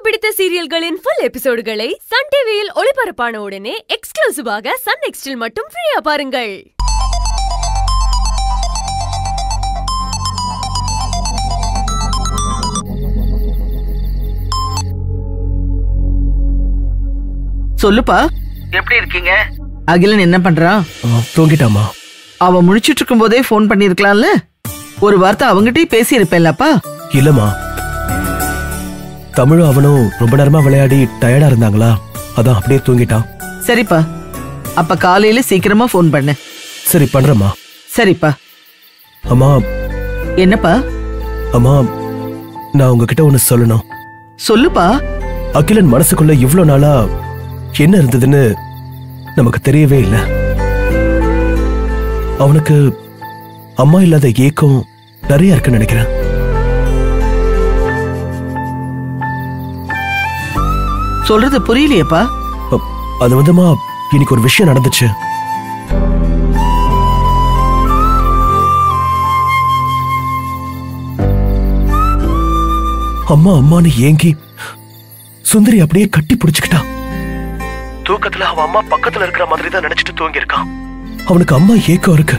பிடித்த சீரியல்களின் full எபிசோடுகளை Sun டிவியில் ஒளிபரப்பான உடனே எக்ஸ்க்ளூசிவாக சன் நெக்ஸ்டில் மட்டும் ஃப்ரீயா பாருங்கள் சொல்லுப்பா எப்படி இருக்கீங்க அகிலன் என்ன பண்றான் ஆ, தூங்கிட்டாமா அவன் முழிச்சிட்டு இருக்கும் போதே போன் பண்ணிருக்கலாம்ல ஒரு வார்த்தை அவங்கிட்டயே பேசி இருப்பேன்லப்பா இல்லம்மா தமிழும் அவனும் ரொம்ப நேரமா விளையாடி டயர்டா இருந்தாங்களா அதான் அப்படியே தூங்கிட்டான் சரிப்பா அப்ப காலையில சீக்கிரமா போன் பண்ணு சரி பண்றேம்மா சரிப்பா அம்மா என்னப்பா அம்மா நான் உங்ககிட்ட ஒண்ணு சொல்லணும் சொல்லுப்பா அகிலன் மனசுக்குள்ள இவ்ளோ நாளா என்ன இருந்ததுன்னு நமக்கு தெரியவே இல்லை அவனுக்கு அம்மா இல்லாத ஏக்கம் நிறைய இருக்குன்னு நினைக்கிறேன் சொல்றது புரியலையேப்பா அ- அது வந்துமா இன்னைக்கு ஒரு விஷயம் நடந்துச்சு அம்மா அம்மான்னு ஏங்கி சுந்தரி அப்படியே கட்டி பிடிச்சுக்கிட்டா தூக்கத்துல அவன் அம்மா பக்கத்துல இருக்கிற மாதிரி தான் நினைச்சிட்டு தூங்கி இருக்கான் அவனுக்கு அம்மா ஏக்கம் இருக்கு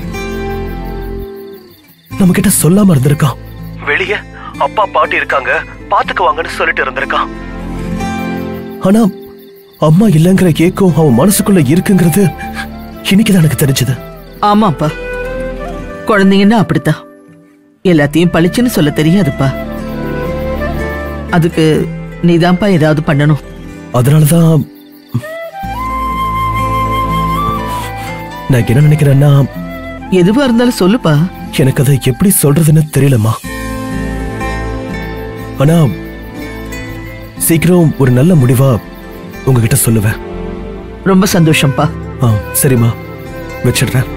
நம்ம கிட்ட சொல்லாம இருந்திருக்கான் வெளியே அப்பா பாட்டி இருக்காங்க பாத்துக்குவாங்கன்னு சொல்லிட்டு இருந்திருக்கான் ஆனா அம்மா இல்லங்கிற ஏக்கம் அவன் மனசுக்குள்ள இருக்குங்கிறது இன்னைக்குதான் எனக்கு தெரிஞ்சது ஆமாப்பா குழந்தைங்கன்னா அப்படித்தான் எல்லாத்தையும் பளிச்சுன்னு சொல்ல தெரியாதுப்பா அதுக்கு நீதான்ப்பா ஏதாவது பண்ணணும் அதனாலதான் நான் என்ன நினைக்கிறேன்னா எதுவா இருந்தாலும் சொல்லுப்பா எனக்கு அதை எப்படி சொல்றதுன்னு தெரியலம்மா ஆனா சீக்கிரம் ஒரு நல்ல முடிவா உங்ககிட்ட சொல்லுவேன் ரொம்ப சந்தோஷம்ப்பா ஆ சரிம்மா வச்சிடுறேன்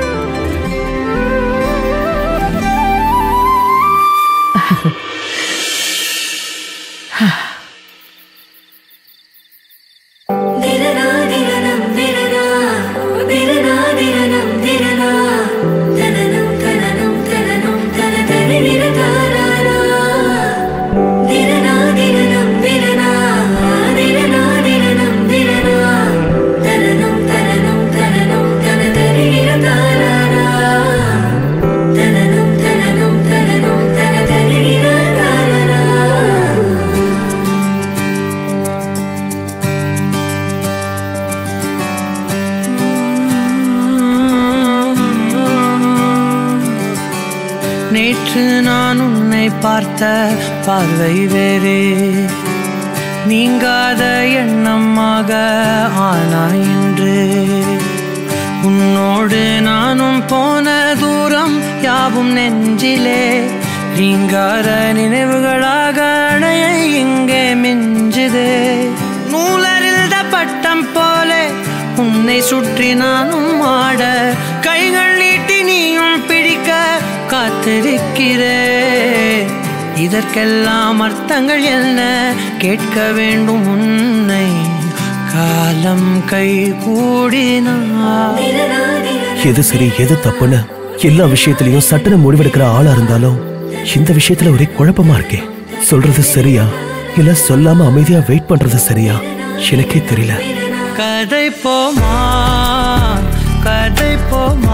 நேற்று நான் உன்னை பார்த்த பார்வை வேறே நீங்காத எண்ணமாக ஆனாய் இன்று உன்னோடு நானும் போன தூரம் யாவும் நெஞ்சிலே நீங்காத நினைவுகளாக அணைய இங்கே மிஞ்சுதே நூலறிந்த பட்டம் போலே உன்னை சுற்றி நானும் ஆட கைகள் நீட்டி நீயும் பிடிக்க காத்திருக்கிறே இதற்கெல்லாம் அர்த்தங்கள் என்ன கேட்க வேண்டும் உன்னை காலம் கை கூடினார் எது சரி எது தப்புன்னு எல்லா விஷயத்திலையும் சட்டுன்னு முடிவெடுக்கிற ஆளா இருந்தாலும் இந்த விஷயத்துல ஒரே குழப்பமா இருக்கே சொல்றது சரியா இல்ல சொல்லாம அமைதியா வெயிட் பண்றது சரியா எனக்கே தெரியல கதை போமா கதை போமா